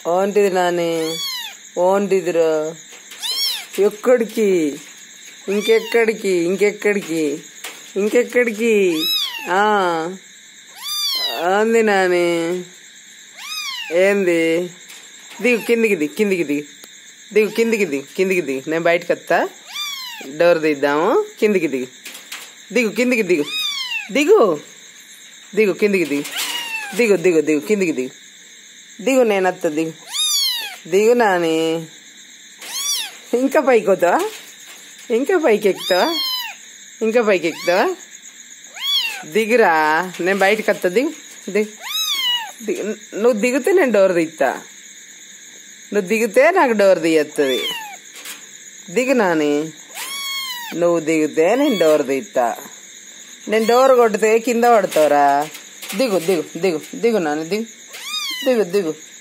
ఓంటిది నాని ఓంటిదిరా ఎక్కడికి ఇంకెక్కడికి ఇంకెక్కడికి ఇంకెక్కడికి ఆ అంది నాని ఏంది దిగు కిందికి దిగు కిందికి దిగు దిగు కిందికి దిగు కిందికి దిగు నేను బయటకు వస్తా డోర్ తీద్దాము కిందికి దిగు దిగు కిందికి దిగు దిగు దిగు కిందికి దిగు దిగు దిగు దిగు కిందికి దిగు దిగు నేను వస్తా దిగు దిగు నాని ఇంకా పైకి వద్దావా ఇంకా పైకి ఎక్కుతావా ఇంకా పైకి ఎక్కుతావా దిగురా నేను బయటకు వస్తా దిగు దిగు దిగు నువ్వు దిగితే నేను డోర్ తీస్తా నువ్వు దిగితే నాకు డోర్ తీయత్తది దిగు నాని నువ్వు దిగితే నేను డోర్ తీస్తా నేను డోర్ కొడితే కింద పడతావురా దిగు దిగు దిగు దిగు నాని దిగు దిగు దిగు